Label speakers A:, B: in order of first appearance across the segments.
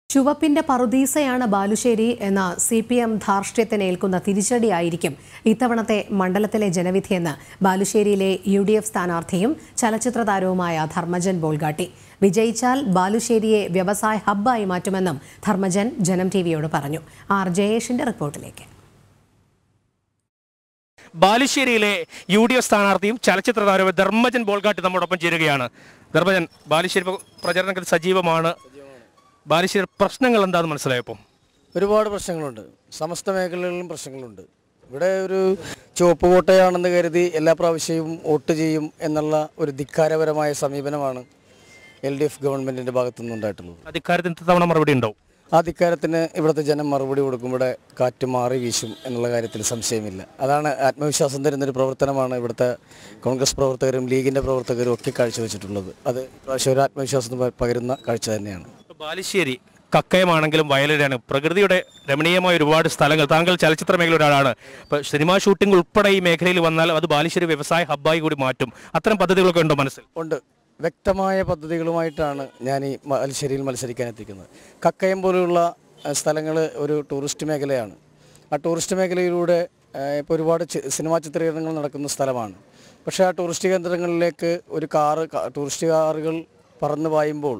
A: ചുവപ്പിന്റെ പറുദീസയാണ് ബാലുശ്ശേരി എന്ന C P M ധാർഷ്ട്യത്തിനേൽക്കുന്ന തിരിച്ചടിയായിരിക്കും ഇത്തവണത്തെ മണ്ഡലത്തിലെ ജനവിധിയെന്ന് ബാലുശ്ശേരിയിലെ യു ഡി എഫ് സ്ഥാനാർത്ഥിയും ചലച്ചിത്ര താരവുമായ ധർമ്മജൻ ബോൾഗാട്ടി വിജയിച്ചാൽ ബാലുശ്ശേരിയെ വ്യവസായ ഹബ്ബായി മാറ്റുമെന്നും ധർമ്മജൻ ജനം ടി വിയോട് പറഞ്ഞു ആർ ജയേഷിന്റെ റിപ്പോർട്ടിലേക്ക്
B: ബാലുശ്ശേരിയിലെ യു ഡി എഫ് സ്ഥാനാർത്ഥിയും ചലച്ചിത്ര താരവും ധർമ്മജൻ ബോൾഗാട്ടി നമ്മോടൊപ്പം ചേരുകയാണ് ധർമ്മജൻ ബാലുശ്ശേരി ഇപ്പോൾ പ്രചരണത്തിൽ സജീവമാണ് ബാലുശ്ശേരി പ്രശ്നങ്ങൾ എന്താണെന്ന് മനസ്സിലായപ്പോൾ
C: ഒരുപാട് പ്രശ്നങ്ങളുണ്ട് സമസ്ത മേഖലകളിലും പ്രശ്നങ്ങളുണ്ട് ഇവിടെ ഒരു ചുവപ്പ് കോട്ടയാണെന്ന് കരുതി എല്ലാ പ്രാവശ്യവും വോട്ട് ചെയ്യും എന്നുള്ള ഒരു ധിക്കാരപരമായ സമീപനമാണ് എൽ ഡി എഫ് ഗവൺമെൻറ്റിൻ്റെ ഭാഗത്തു നിന്നുണ്ടായിട്ടുള്ളത്
B: അത് ഇക്കാര്യത്തിൽ തവണ മറുപടി ഉണ്ടാവും
C: ആ ധിക്കാരത്തിന് ഇവിടുത്തെ ജനം മറുപടി കൊടുക്കുമ്പോൾ കാറ്റ് മാറി വീശും എന്നുള്ള കാര്യത്തിൽ സംശയമില്ല അതാണ് ആത്മവിശ്വാസം തരുന്നൊരു പ്രവർത്തനമാണ് ഇവിടുത്തെ കോൺഗ്രസ് പ്രവർത്തകരും ലീഗിൻ്റെ പ്രവർത്തകരും ഒക്കെ കാഴ്ചവെച്ചിട്ടുള്ളത് അത് പ്രാവശ്യം ഒരു ആത്മവിശ്വാസം പ- പകരുന്ന കാഴ്ച തന്നെയാണ്
B: ഇപ്പോൾ ബാലുശ്ശേരി കക്കയമാണെങ്കിലും വയലൂരാണ് പ്രകൃതിയുടെ രമണീയമായ ഒരുപാട് സ്ഥലങ്ങൾ താങ്കൾ ചലച്ചിത്ര മേഖല ഒരാളാണ് ഇപ്പോൾ സിനിമാ ഷൂട്ടിംഗ് ഉൾപ്പെടെ ഈ മേഖലയിൽ വന്നാൽ അത് ബാലുശ്ശേരി വ്യവസായ ഹബ്ബായി കൂടി മാറ്റും അത്തരം പദ്ധതികളൊക്കെ ഉണ്ടോ മനസ്സിൽ
C: ഉണ്ട് വ്യക്തമായ പദ്ധതികളുമായിട്ടാണ് ഞാൻ ഈ മത്സരിയിൽ മത്സരിക്കാൻ എത്തിക്കുന്നത് കക്കയം പോലെയുള്ള സ്ഥലങ്ങൾ ഒരു ടൂറിസ്റ്റ് മേഖലയാണ് ആ ടൂറിസ്റ്റ് മേഖലയിലൂടെ ഇപ്പോൾ ഒരുപാട് ചി- സിനിമാ ചിത്രീകരണങ്ങൾ നടക്കുന്ന സ്ഥലമാണ് പക്ഷേ ആ ടൂറിസ്റ്റ് കേന്ദ്രങ്ങളിലേക്ക് ഒരു കാറ് ക- ടൂറിസ്റ്റ് കാറുകൾ പറന്ന് പായുമ്പോൾ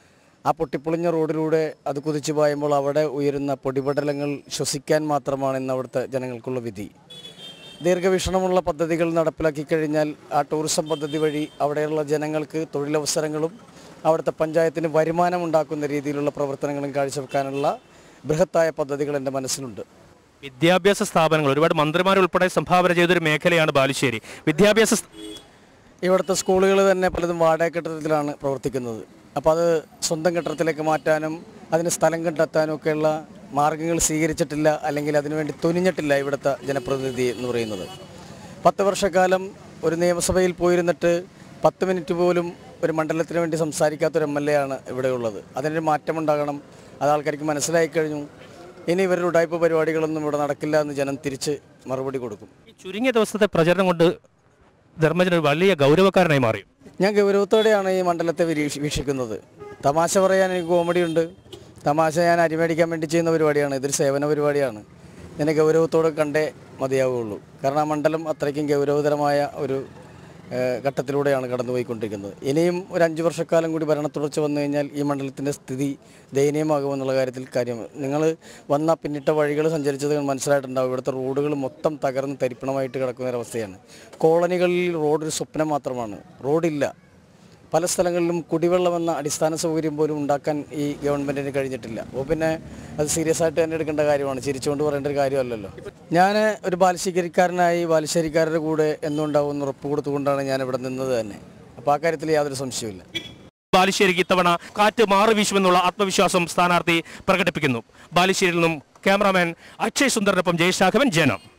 C: ആ പൊട്ടിപ്പൊളിഞ്ഞ റോഡിലൂടെ അത് കുതിച്ചു പായുമ്പോൾ അവിടെ ഉയരുന്ന പൊടിപടലങ്ങൾ ശ്വസിക്കാൻ മാത്രമാണ് ഇന്ന് അവിടുത്തെ ജനങ്ങൾക്കുള്ള വിധി ദീർഘവീക്ഷണമുള്ള പദ്ധതികൾ നടപ്പിലാക്കി കഴിഞ്ഞാൽ ആ ടൂറിസം പദ്ധതി വഴി അവിടെയുള്ള ജനങ്ങൾക്ക് തൊഴിലവസരങ്ങളും അവിടുത്തെ പഞ്ചായത്തിന് വരുമാനം ഉണ്ടാക്കുന്ന രീതിയിലുള്ള പ്രവർത്തനങ്ങളും കാഴ്ചവെക്കാനുള്ള ബൃഹത്തായ പദ്ധതികൾ എൻ്റെ മനസ്സിലുണ്ട്
B: വിദ്യാഭ്യാസ സ്ഥാപനങ്ങൾ ഒരുപാട് മന്ത്രിമാരുൾപ്പെടെ സംഭാവന ചെയ്തൊരു മേഖലയാണ് ബാലുശ്ശേരി വിദ്യാഭ്യാസ സ്-
C: ഇവിടുത്തെ സ്കൂളുകൾ തന്നെ പലതും വാടക കെട്ടിടത്തിലാണ് പ്രവർത്തിക്കുന്നത് അപ്പോൾ അത് സ്വന്തം കെട്ടിടത്തിലേക്ക് മാറ്റാനും അതിന് സ്ഥലം കണ്ടെത്താനും ഒക്കെയുള്ള മാർഗങ്ങൾ സ്വീകരിച്ചിട്ടില്ല അല്ലെങ്കിൽ അതിനുവേണ്ടി തുനിഞ്ഞിട്ടില്ല ഇവിടുത്തെ ജനപ്രതിനിധി എന്ന് പറയുന്നത് പത്ത് വർഷക്കാലം ഒരു നിയമസഭയിൽ പോയിരുന്നിട്ട് പത്ത് മിനിറ്റ് പോലും ഒരു മണ്ഡലത്തിന് വേണ്ടി സംസാരിക്കാത്തൊരു എം എൽ എ ആണ് ഇവിടെയുള്ളത് അതിനൊരു മാറ്റമുണ്ടാകണം അത് ആൾക്കാർക്ക് മനസ്സിലായി കഴിഞ്ഞു ഇനി ഇവരുടെ ഉടായ്പ പരിപാടികളൊന്നും ഇവിടെ നടക്കില്ല എന്ന് ജനം തിരിച്ച് മറുപടി കൊടുക്കും
B: ഈ ചുരുങ്ങിയ ദിവസത്തെ പ്രചരണം കൊണ്ട് ധർമ്മജൻ ഒരു വലിയ ഗൗരവക്കാരനായി മാറി
C: ഞാൻ ഗൗരവത്തോടെയാണ് ഈ മണ്ഡലത്തെ വീക്ഷ- വീക്ഷിക്കുന്നത് തമാശ പറയാൻ എനിക്ക് കോമഡി ഉണ്ട് തമാശ ഞാൻ അരിമേടിക്കാൻ വേണ്ടി ചെയ്യുന്ന പരിപാടിയാണ് ഇതൊരു സേവന പരിപാടിയാണ് ഞാൻ ഗൗരവത്തോടെ കണ്ടേ മതിയാവുകയുള്ളൂ കാരണം ആ മണ്ഡലം അത്രയ്ക്കും ഗൗരവതരമായ ഒരു ഏഹ്, ഘട്ടത്തിലൂടെയാണ് കടന്നുപോയിക്കൊണ്ടിരിക്കുന്നത് ഇനിയും ഒരു അഞ്ച് വർഷക്കാലം കൂടി ഭരണ തുടർച്ച വന്നു കഴിഞ്ഞാൽ ഈ മണ്ഡലത്തിൻ്റെ സ്ഥിതി ദയനീയമാകുമെന്നുള്ള കാര്യത്തിൽ കാര്യം നിങ്ങൾ വന്ന പിന്നിട്ട വഴികൾ സഞ്ചരിച്ചത് മനസ്സിലായിട്ടുണ്ടാവും ഇവിടുത്തെ റോഡുകൾ മൊത്തം തകർന്ന് തരിപ്പണമായിട്ട് കിടക്കുന്ന ഒരവസ്ഥയാണ് കോളനികളിൽ റോഡ് ഒരു സ്വപ്നം മാത്രമാണ് റോഡില്ല പല സ്ഥലങ്ങളിലും കുടിവെള്ളം എന്ന അടിസ്ഥാന സൗകര്യം പോലും ഉണ്ടാക്കാൻ ഈ ഗവൺമെൻറ്റിന് കഴിഞ്ഞിട്ടില്ല അപ്പോൾ പിന്നെ അത് സീരിയസ് ആയിട്ട് തന്നെ എടുക്കേണ്ട കാര്യമാണ് ചിരിച്ചുകൊണ്ട് പറയേണ്ട ഒരു കാര്യമല്ലല്ലോ ഞാൻ ഒരു ബാലുശ്ശേരിക്കാരനായി ബാലുശ്ശേരിക്കാരുടെ കൂടെ എന്നുണ്ടാവും എന്ന് ഉറപ്പ് കൊടുത്തുകൊണ്ടാണ് ഞാൻ ഇവിടെ നിന്നത് തന്നെ അപ്പോൾ ആ കാര്യത്തിൽ യാതൊരു സംശയവുമില്ല
B: ബാലുശ്ശേരിക്ക് ഇത്തവണ കാറ്റ് മാറി വീശുമെന്നുള്ള ആത്മവിശ്വാസം സ്ഥാനാർത്ഥി പ്രകടിപ്പിക്കുന്നു ബാലുശ്ശേരിയിൽ നിന്നും ക്യാമറാമാൻ അക്ഷയ് സുന്ദറിനൊപ്പം ജയശാഘവൻ ജനം